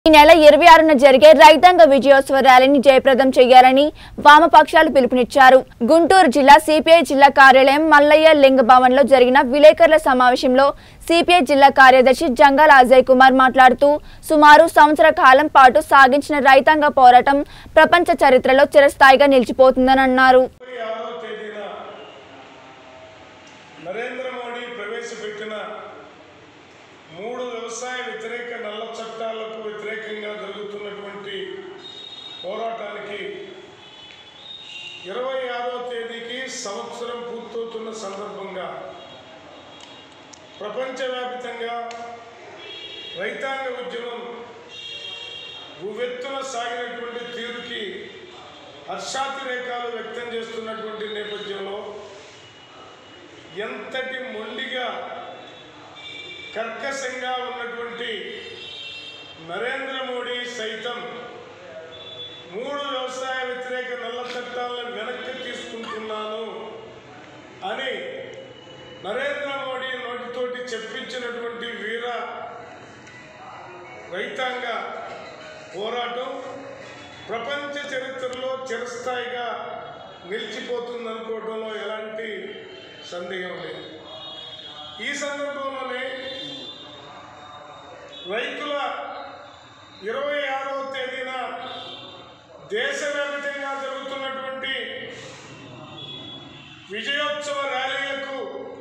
ఈ నెల ఇరవై ఆరున జరిగే రైతాంగ విజయోత్సవ ర్యాలీని జయప్రదం చేయాలని వామపక్షాలు పిలుపునిచ్చారు గుంటూరు జిల్లా సిపిఐ జిల్లా కార్యాలయం మల్లయ్య లింగ భవన్ లో జరిగిన విలేకరుల సమావేశంలో సిపిఐ జిల్లా కార్యదర్శి జంగాల అజయ్ కుమార్ మాట్లాడుతూ సుమారు సంవత్సర కాలం పాటు సాగించిన రైతాంగ పోరాటం ప్రపంచ చరిత్రలో చిరస్థాయిగా నిలిచిపోతుందని అన్నారు ఇరవై ఆరో తేదీన నరేంద్ర మోడీ ప్రవేశపెట్టిన మూడు వ్యవసాయ వ్యతిరేక నల్ల చట్టాలకు వ్యతిరేకంగా జరుగుతున్నటువంటి పోరాటానికి ఇరవై ఆరో తేదీకి సంవత్సరం పూర్తవుతున్న సందర్భంగా ప్రపంచవ్యాప్తంగా రైతాంగ ఉద్యమం ఉవ్వెత్తున సాగినటువంటి తీరుకి హర్షాతిరేకాలు వ్యక్తం చేస్తున్నటువంటి నేపథ్యంలో ఎంతటి మొండిగా కర్కశంగా ఉన్నటువంటి నరేంద్ర మోడీ సైతం మూడు వ్యవసాయ వ్యతిరేక నల్ల చట్టాలను వెనక్కి తీసుకుంటున్నాను అని నరేంద్ర మోడీ నోటితోటి చెప్పించినటువంటి వీర రైతాంగ పోరాటం ప్రపంచ చరిత్రలో చిరస్థాయిగా నిలిచిపోతుంది అనుకోవడంలో ఎలాంటి సందేహం లేదు ఈ సందర్భంలోనే రైతుల ఇరవై ఆరవ తేదీన దేశవ్యాప్తంగా జరుగుతున్నటువంటి విజయోత్సవ ర్యాలీలకు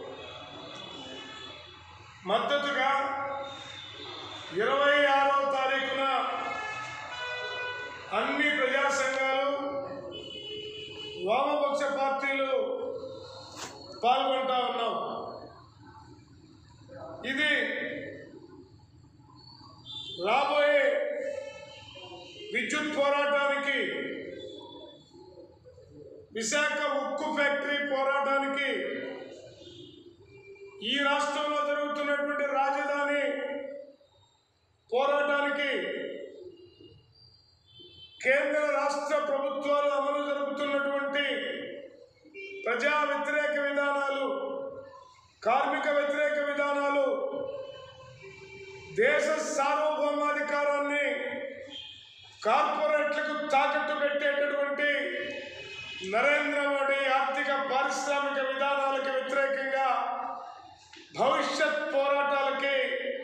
మద్దతుగా ఇరవై ఆరో తారీఖున అన్ని ప్రజా సంఘాలు వామపక్ష పార్టీలు పాల్గొంటా ఉన్నాం ఇది రాబోయే విద్యుత్ పోరాటానికి విశాఖ ఉక్కు ఫ్యాక్టరీ పోరాటానికి ఈ రాష్ట్రంలో జరుగుతున్నటువంటి రాజధాని పోరాటానికి కేంద్ర రాష్ట్ర ప్రభుత్వాలు అమలు జరుపుతున్నటువంటి ప్రజా వ్యతిరేక విధానాలు కార్మిక వ్యతిరేక విధానాలు దేశ సార్వభౌమాధికారాన్ని కార్పొరేట్లకు తాకట్టు పెట్టేటటువంటి నరేంద్ర మోడీ ఆర్థిక పారిశ్రామిక విధానాలకు వ్యతిరేకంగా భవిష్యత్ పోరాటాలకి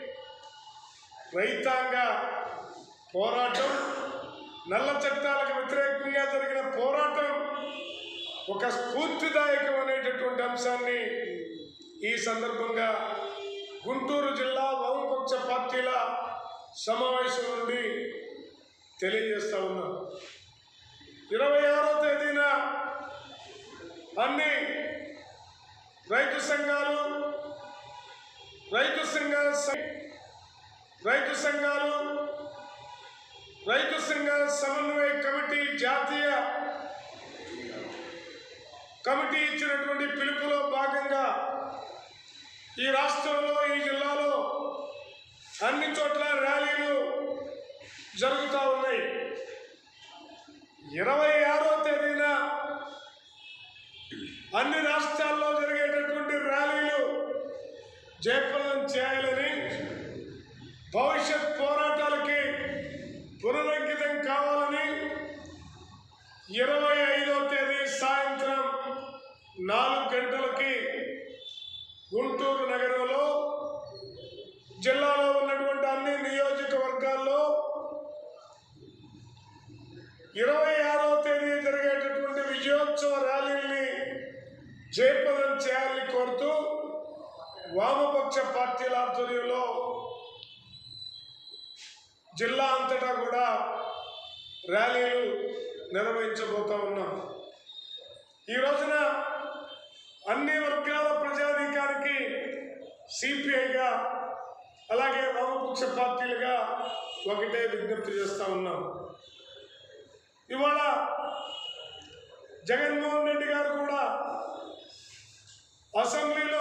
రైతాంగ పోరాటం నల్ల చట్టాలకు వ్యతిరేకంగా జరిగిన పోరాటం ఒక స్ఫూర్తిదాయకమైనటువంటి అంశాన్ని ఈ సందర్భంగా గుంటూరు జిల్లా వామపక్ష పార్టీల సమావేశం నుండి తెలియజేస్తా ఉన్నాం ఇరవై ఆరో తేదీన అన్ని రైతు సంఘాలు రైతు సంఘాల స- రైతు సంఘాలు రైతు సంఘ సమన్వయ కమిటీ జాతీయ కమిటీ ఇచ్చినటువంటి పిలుపులో భాగంగా ఈ రాష్ట్రంలో ఈ జిల్లాలో అన్ని చోట్ల ర్యాలీలు జరుగుతూ ఉన్నాయి ఇరవై ఆరో తేదీన అన్ని రాష్ట్రాల్లో జరిగేటటువంటి ర్యాలీలు జయప్రదం చేయాలని భవిష్యత్ పోరాటాలకి పునరంకితం కావాలని ఇరవై ఐదో తేదీ సాయంత్రం నాలుగు గంటలకి గుంటూరు నగరంలో జిల్లాలో ఉన్నటువంటి అన్ని నియోజకవర్గాల్లో ఇరవై ఆరో తేదీ జరిగేటటువంటి విజయోత్సవ ర్యాలీల్ని జయప్రదం చేయాలని కోరుతూ వామపక్ష పార్టీల ఆధ్వర్యంలో జిల్లా అంతటా కూడా ర్యాలీలు నిర్వహించబోతా ఉన్నాం ఈ రోజున అన్ని వర్గాల ప్రజానీకానికి సిపిఐగా అలాగే వామపక్ష పార్టీలుగా ఒకటే విజ్ఞప్తి చేస్తా ఉన్నాం ఇవాళ జగన్మోహన్ రెడ్డి గారు కూడా అసెంబ్లీలో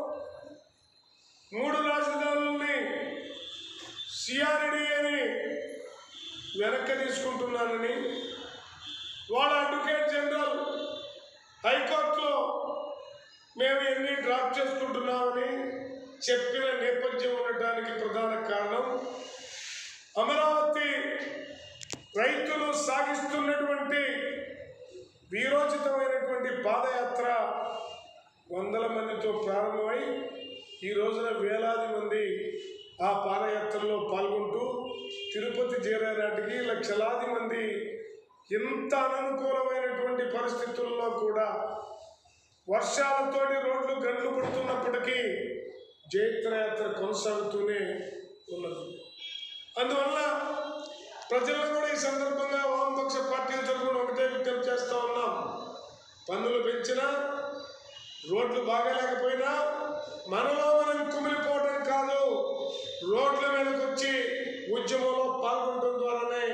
మూడు రాజధానుల్ని సిఆర్డి అని వెనక్కి తీసుకుంటున్నానని వాళ్ళ అడ్వకేట్ జనరల్ హైకోర్టులో మేము ఎన్ని డ్రాప్ చేసుకుంటున్నామని చెప్పిన నేపథ్యం ఉండటానికి ప్రధాన కారణం అమరావతి రైతులు సాగిస్తున్నటువంటి వీరోచితమైనటువంటి పాదయాత్ర వందల మందితో ప్రారంభమై ఈ రోజున వేలాది మంది ఆ పాదయాత్రలో పాల్గొంటూ తిరుపతి చేరే నాటికి లక్షలాది మంది ఎంత అననుకూలమైనటువంటి పరిస్థితుల్లో కూడా వర్షాలతోటి రోడ్లు గంటలు పడుతున్నప్పటికీ జైత్రయాత్ర కొనసాగుతూనే ఉన్నది అందువల్ల ప్రజలను కూడా ఈ సందర్భంగా వామపక్ష పార్టీల తరఫున ఒకటే విజ్ఞప్తి చేస్తూ ఉన్నాం పన్నులు పెంచినా రోడ్లు బాగాలేకపోయినా మనలో మనం కుమిలిపోవడం కాదు రోడ్ల మీదకి వచ్చి ఉద్యమంలో పాల్గొనడం ద్వారానే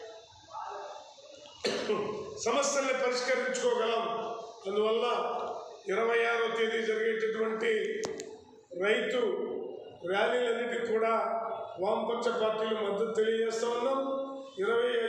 సమస్యల్ని పరిష్కరించుకోగలం అందువల్ల ఇరవై ఆరో తేదీ జరిగేటటువంటి రైతు ర్యాలీలన్నిటికీ కూడా వామపక్ష పార్టీలు మద్దతు తెలియజేస్తా ఉన్నాం